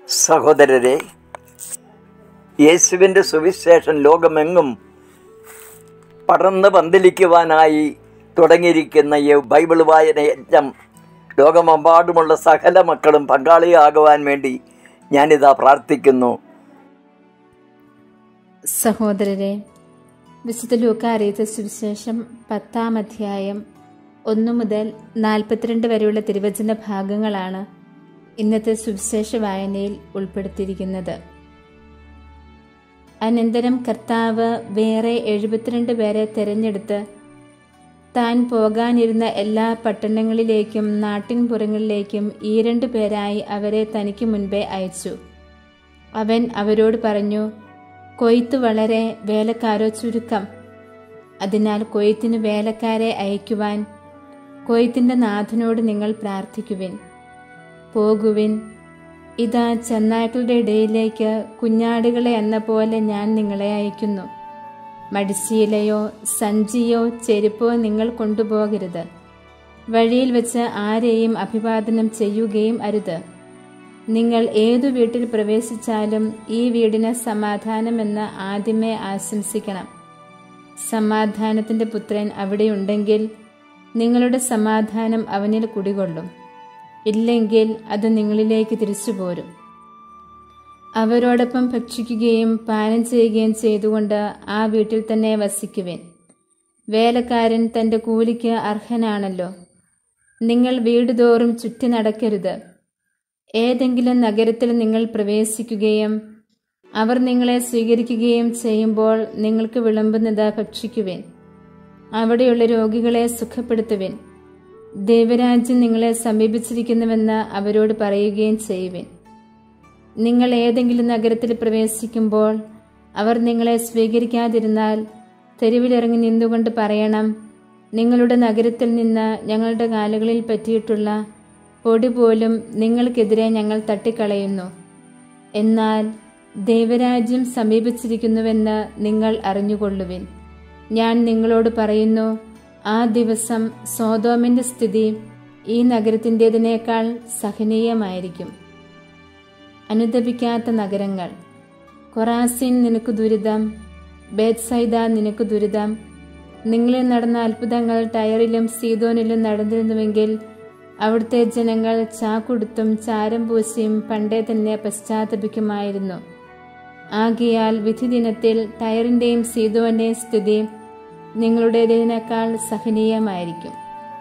സഹോദരരെ യേശുവിൻ്റെ സുവിശേഷം ലോകമെങ്ങും പടർന്ന് പന്തലിക്കുവാനായി തുടങ്ങിയിരിക്കുന്ന ഈ ബൈബിൾ വായന യജ്ഞം ലോകമെമ്പാടുമുള്ള സകല മക്കളും പങ്കാളിയാകുവാൻ വേണ്ടി ഞാനിതാ പ്രാർത്ഥിക്കുന്നു സഹോദരരെ വിശുദ്ധ ലൂക്ക അറിയിച്ച സുവിശേഷം പത്താം അധ്യായം ഒന്നു മുതൽ നാൽപ്പത്തിരണ്ട് വരെയുള്ള തിരുവചന ഭാഗങ്ങളാണ് ഇന്നത്തെ സുവിശേഷ വായനയിൽ ഉൾപ്പെടുത്തിയിരിക്കുന്നത് അനന്തരം കർത്താവ് വേറെ എഴുപത്തിരണ്ട് പേരെ തെരഞ്ഞെടുത്ത് താൻ പോകാനിരുന്ന എല്ലാ പട്ടണങ്ങളിലേക്കും നാട്ടിൻപുറങ്ങളിലേക്കും ഈ രണ്ട് പേരായി അവരെ തനിക്ക് മുൻപേ അയച്ചു അവൻ അവരോട് പറഞ്ഞു കൊയ്ത്ത് വളരെ വേലക്കാരോ ചുരുക്കം അതിനാൽ കൊയ്ത്തിന് വേലക്കാരെ അയക്കുവാൻ കൊയ്ത്തിന്റെ നാഥനോട് നിങ്ങൾ പ്രാർത്ഥിക്കുവിൻ പോകുവിൻ ഇതാ ചെന്നായ്ക്കളുടെ ഇടയിലേക്ക് കുഞ്ഞാടുകളെ എന്ന പോലെ ഞാൻ നിങ്ങളെ അയക്കുന്നു മടിശീലയോ സഞ്ചിയോ ചെരുപ്പോ നിങ്ങൾ കൊണ്ടുപോകരുത് വഴിയിൽ വെച്ച് ആരെയും അഭിവാദനം ചെയ്യുകയും അരുത് നിങ്ങൾ ഏതു വീട്ടിൽ പ്രവേശിച്ചാലും ഈ വീടിന് സമാധാനമെന്ന് ആദ്യമേ ആശംസിക്കണം സമാധാനത്തിന്റെ പുത്രൻ അവിടെയുണ്ടെങ്കിൽ നിങ്ങളുടെ സമാധാനം അവനിൽ കുടികൊള്ളും ഇല്ലെങ്കിൽ അത് നിങ്ങളിലേക്ക് തിരിച്ചു പോരും അവരോടൊപ്പം ഭക്ഷിക്കുകയും പാനം ചെയ്യുകയും ചെയ്തുകൊണ്ട് ആ വീട്ടിൽ തന്നെ വസിക്കുവേൻ വേലക്കാരൻ തന്റെ കൂലിക്ക് അർഹനാണല്ലോ നിങ്ങൾ വീടുതോറും ചുറ്റി നടക്കരുത് ഏതെങ്കിലും നഗരത്തിൽ നിങ്ങൾ പ്രവേശിക്കുകയും അവർ നിങ്ങളെ സ്വീകരിക്കുകയും ചെയ്യുമ്പോൾ നിങ്ങൾക്ക് വിളമ്പുന്നത് ഭക്ഷിക്കുവേൻ അവിടെയുള്ള രോഗികളെ സുഖപ്പെടുത്തുവിൻ ദൈവരാജ്യം നിങ്ങളെ സമീപിച്ചിരിക്കുന്നുവെന്ന് അവരോട് പറയുകയും ചെയ്യുവിൻ നിങ്ങൾ ഏതെങ്കിലും നഗരത്തിൽ പ്രവേശിക്കുമ്പോൾ അവർ നിങ്ങളെ സ്വീകരിക്കാതിരുന്നാൽ തെരുവിലിറങ്ങി നിന്നുകൊണ്ട് പറയണം നിങ്ങളുടെ നഗരത്തിൽ നിന്ന് ഞങ്ങളുടെ കാലുകളിൽ പറ്റിയിട്ടുള്ള പൊടി പോലും നിങ്ങൾക്കെതിരെ ഞങ്ങൾ തട്ടിക്കളയുന്നു എന്നാൽ ദൈവരാജ്യം സമീപിച്ചിരിക്കുന്നുവെന്ന് നിങ്ങൾ അറിഞ്ഞുകൊള്ളുവിൻ ഞാൻ നിങ്ങളോട് പറയുന്നു ആ ദിവസം സോതോമിന്റെ സ്ഥിതി ഈ നഗരത്തിൻ്റെതിനേക്കാൾ സഹനീയമായിരിക്കും അനുദപിക്കാത്ത നഗരങ്ങൾ കൊറാസിൻ നിനക്ക് ദുരിതം ബേത്സൈദ നിനക്ക് ദുരിതം നിങ്ങളിൽ നടന്ന അത്ഭുതങ്ങൾ ടയറിലും സീതോനിലും നടന്നിരുന്നുവെങ്കിൽ അവിടുത്തെ ജനങ്ങൾ ചാക്കുടുത്തും ചാരം പൂശിയും പണ്ടേ തന്നെ പശ്ചാത്തപിക്കുമായിരുന്നു ആകിയാൽ വിധി ദിനത്തിൽ ടയറിന്റെയും സീതോന്റെയും സ്ഥിതി നിങ്ങളുടേതിനേക്കാൾ സഹനീയമായിരിക്കും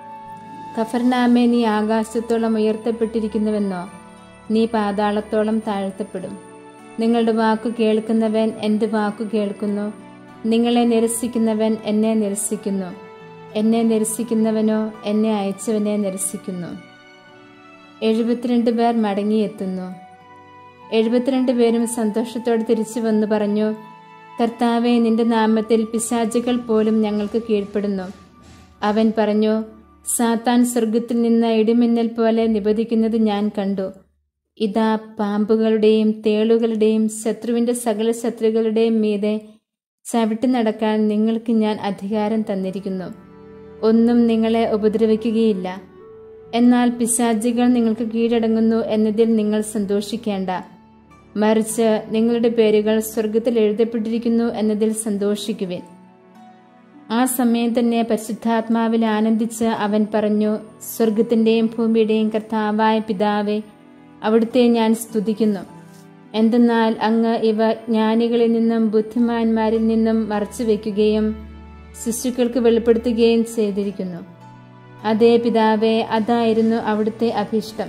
കഫർനാമെ നീ ആകാശത്തോളം ഉയർത്തപ്പെട്ടിരിക്കുന്നുവെന്നോ നീ പാതാളത്തോളം താഴ്ത്തപ്പെടും നിങ്ങളുടെ വാക്കു കേൾക്കുന്നവൻ എൻ്റെ വാക്കു കേൾക്കുന്നു നിങ്ങളെ നിരസിക്കുന്നവൻ എന്നെ നിരസിക്കുന്നു എന്നെ നിരസിക്കുന്നവനോ എന്നെ അയച്ചവനെ നിരസിക്കുന്നു എഴുപത്തിരണ്ട് പേർ മടങ്ങിയെത്തുന്നു എഴുപത്തിരണ്ട് പേരും സന്തോഷത്തോടെ തിരിച്ചു വന്നു പറഞ്ഞു കർത്താവെ നിന്റെ നാമത്തിൽ പിശാചുകൾ പോലും ഞങ്ങൾക്ക് കീഴ്പ്പെടുന്നു അവൻ പറഞ്ഞു സാത്താൻ സ്വർഗത്തിൽ നിന്ന് ഇടിമിന്നൽ പോലെ നിബദിക്കുന്നത് ഞാൻ കണ്ടു ഇതാ പാമ്പുകളുടെയും തേളുകളുടെയും ശത്രുവിന്റെ സകല ശത്രുക്കളുടെയും മീതെ ചവിട്ടി നടക്കാൻ നിങ്ങൾക്ക് ഞാൻ അധികാരം തന്നിരിക്കുന്നു ഒന്നും നിങ്ങളെ ഉപദ്രവിക്കുകയില്ല എന്നാൽ പിശാചികൾ നിങ്ങൾക്ക് കീഴടങ്ങുന്നു എന്നതിൽ നിങ്ങൾ സന്തോഷിക്കേണ്ട മറിച്ച് നിങ്ങളുടെ പേരുകൾ സ്വർഗത്തിൽ എഴുതപ്പെട്ടിരിക്കുന്നു എന്നതിൽ സന്തോഷിക്കുവിൻ ആ സമയം തന്നെ പരിശുദ്ധാത്മാവിൽ ആനന്ദിച്ച് അവൻ പറഞ്ഞു സ്വർഗത്തിന്റെയും ഭൂമിയുടെയും കർത്താവായ പിതാവേ അവിടുത്തെ ഞാൻ സ്തുതിക്കുന്നു എന്തെന്നാൽ അങ്ങ് ഇവ ജ്ഞാനികളിൽ നിന്നും ബുദ്ധിമാന്മാരിൽ നിന്നും മറച്ചു വയ്ക്കുകയും ശിശുക്കൾക്ക് വെളിപ്പെടുത്തുകയും ചെയ്തിരിക്കുന്നു അതേ പിതാവേ അതായിരുന്നു അവിടുത്തെ അഭീഷ്ടം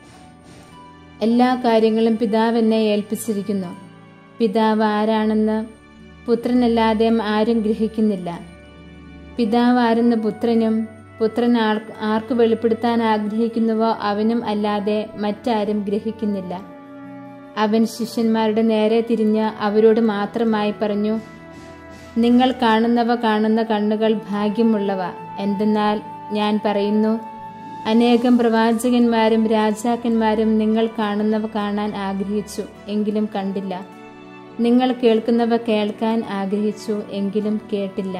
എല്ലാ കാര്യങ്ങളും പിതാവ് എന്നെ ഏൽപ്പിച്ചിരിക്കുന്നു പിതാവ് ആരാണെന്ന് പുത്രനല്ലാതെ ആരും ഗ്രഹിക്കുന്നില്ല പിതാവ് ആരെന്ന് പുത്രനും പുത്രൻ ആർ ആർക്ക് വെളിപ്പെടുത്താൻ ആഗ്രഹിക്കുന്നുവോ അവനും അല്ലാതെ മറ്റാരും ഗ്രഹിക്കുന്നില്ല അവൻ ശിഷ്യന്മാരുടെ നേരെ തിരിഞ്ഞ് അവരോട് മാത്രമായി പറഞ്ഞു നിങ്ങൾ കാണുന്നവ കാണുന്ന കണ്ണുകൾ ഭാഗ്യമുള്ളവ എന്തെന്നാൽ ഞാൻ പറയുന്നു അനേകം പ്രവാചകന്മാരും രാജാക്കന്മാരും നിങ്ങൾ കാണുന്നവ കാണാൻ ആഗ്രഹിച്ചു എങ്കിലും കണ്ടില്ല നിങ്ങൾ കേൾക്കുന്നവ കേൾക്കാൻ ആഗ്രഹിച്ചു എങ്കിലും കേട്ടില്ല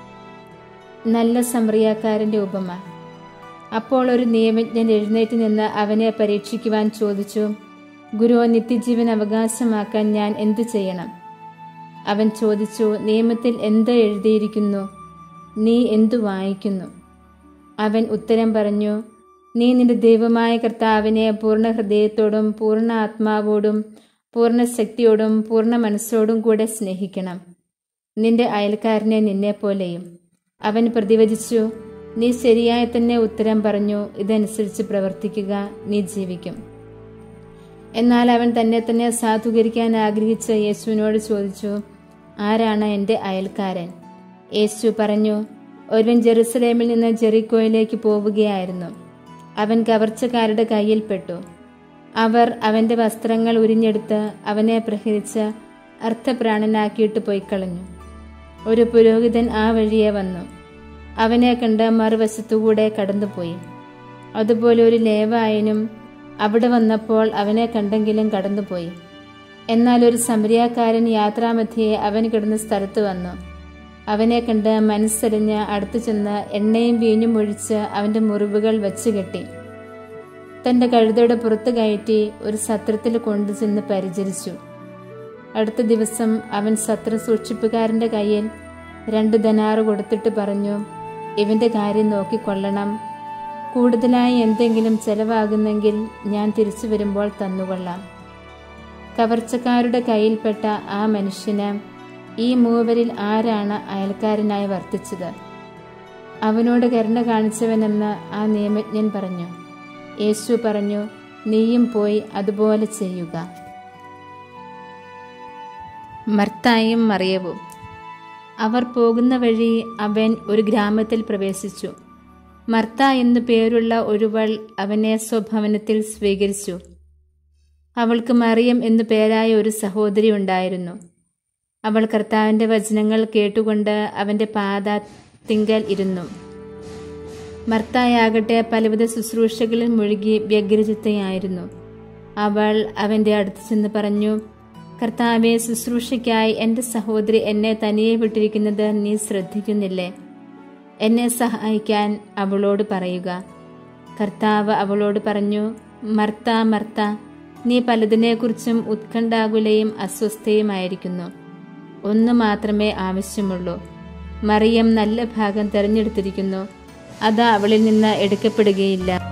നല്ല സമറിയാക്കാരന്റെ ഉപമ അപ്പോൾ ഒരു നിയമജ്ഞൻ എഴുന്നേറ്റ് നിന്ന് അവനെ പരീക്ഷിക്കുവാൻ ചോദിച്ചു ഗുരു നിത്യജീവൻ അവകാശമാക്കാൻ ഞാൻ എന്തു ചെയ്യണം അവൻ ചോദിച്ചു നിയമത്തിൽ എന്ത് എഴുതിയിരിക്കുന്നു നീ എന്തു വായിക്കുന്നു അവൻ ഉത്തരം പറഞ്ഞു നീ നിന്റെ ദൈവമായ കർത്താവിനെ പൂർണ്ണ ഹൃദയത്തോടും പൂർണ്ണ ആത്മാവോടും പൂർണ്ണ ശക്തിയോടും പൂർണ്ണ മനസ്സോടും കൂടെ സ്നേഹിക്കണം നിന്റെ അയൽക്കാരനെ നിന്നെപ്പോലെയും അവൻ പ്രതിവചിച്ചു നീ ശരിയായി തന്നെ ഉത്തരം പറഞ്ഞു ഇതനുസരിച്ച് പ്രവർത്തിക്കുക നീ ജീവിക്കും എന്നാൽ അവൻ തന്നെ തന്നെ സാധൂകരിക്കാൻ ആഗ്രഹിച്ച യേശുവിനോട് ചോദിച്ചു ആരാണ് എൻ്റെ അയൽക്കാരൻ യേശു പറഞ്ഞു ഒരുവൻ ജെറുസലേമിൽ നിന്ന് ജെറിക്കോയിലേക്ക് പോവുകയായിരുന്നു അവൻ കവർച്ചക്കാരുടെ കയ്യിൽപ്പെട്ടു അവർ അവന്റെ വസ്ത്രങ്ങൾ ഉരിഞ്ഞെടുത്ത് അവനെ പ്രഹരിച്ച് അർത്ഥപ്രാണനാക്കിയിട്ട് പോയിക്കളഞ്ഞു ഒരു പുരോഹിതൻ ആ വഴിയെ വന്നു അവനെ കണ്ട് മറുവശത്തുകൂടെ കടന്നുപോയി അതുപോലെ ഒരു ലേവായനും അവിടെ വന്നപ്പോൾ അവനെ കണ്ടെങ്കിലും കടന്നുപോയി എന്നാൽ ഒരു സമരിയാക്കാരൻ യാത്രാമധ്യേ അവൻ കിടന്ന സ്ഥലത്ത് വന്നു അവനെ കണ്ട് മനസ്സറിഞ്ഞ് അടുത്തു ചെന്ന് എണ്ണയും വീഞ്ഞും ഒഴിച്ച് അവന്റെ മുറിവുകൾ വെച്ച് കെട്ടി തന്റെ കഴുതയുടെ പുറത്ത് കയറ്റി ഒരു സത്രത്തിൽ കൊണ്ടുചെന്ന് പരിചരിച്ചു അടുത്ത ദിവസം അവൻ സത്ര സൂക്ഷിപ്പുകാരന്റെ കയ്യിൽ രണ്ട് ധനാറ് കൊടുത്തിട്ട് പറഞ്ഞു ഇവന്റെ കാര്യം നോക്കിക്കൊള്ളണം കൂടുതലായി എന്തെങ്കിലും ചെലവാകുന്നെങ്കിൽ ഞാൻ തിരിച്ചു വരുമ്പോൾ തന്നുകൊള്ളാം കവർച്ചക്കാരുടെ കയ്യിൽപ്പെട്ട ആ മനുഷ്യന് ഈ മൂവരിൽ ആരാണ് അയൽക്കാരനായി വർത്തിച്ചത് അവനോട് കരുണ കാണിച്ചവനെന്ന് ആ നിയമജ്ഞൻ പറഞ്ഞു യേശു പറഞ്ഞു നീയും പോയി അതുപോലെ ചെയ്യുക മർത്തായും മറിയവും അവർ പോകുന്ന വഴി അവൻ ഒരു ഗ്രാമത്തിൽ പ്രവേശിച്ചു മർത്ത എന്നു പേരുള്ള ഒരുവൾ അവനെ സ്വഭവനത്തിൽ സ്വീകരിച്ചു അവൾക്ക് മറിയം എന്നു പേരായ ഒരു സഹോദരി ഉണ്ടായിരുന്നു അവൾ കർത്താവിൻ്റെ വചനങ്ങൾ കേട്ടുകൊണ്ട് അവൻ്റെ പാദത്തിങ്കൽ ഇരുന്നു മർത്തായാകട്ടെ പലവിധ ശുശ്രൂഷകളിൽ മുഴുകി വ്യഗ്രചിത്തയായിരുന്നു അവൾ അവൻ്റെ അടുത്ത് ചെന്ന് പറഞ്ഞു കർത്താവെ ശുശ്രൂഷയ്ക്കായി എൻ്റെ സഹോദരി എന്നെ തനിയെ വിട്ടിരിക്കുന്നത് നീ ശ്രദ്ധിക്കുന്നില്ലേ എന്നെ സഹായിക്കാൻ അവളോട് പറയുക കർത്താവ് അവളോട് പറഞ്ഞു മർത്ത മർത്ത നീ പലതിനെക്കുറിച്ചും ഉത്കണ്ഠാകുലയും അസ്വസ്ഥയുമായിരിക്കുന്നു ഒന്ന് മാത്രമേ ആവശ്യമുള്ളൂ മറിയം നല്ല ഭാഗം തിരഞ്ഞെടുത്തിരിക്കുന്നു അത് അവളിൽ നിന്ന് എടുക്കപ്പെടുകയില്ല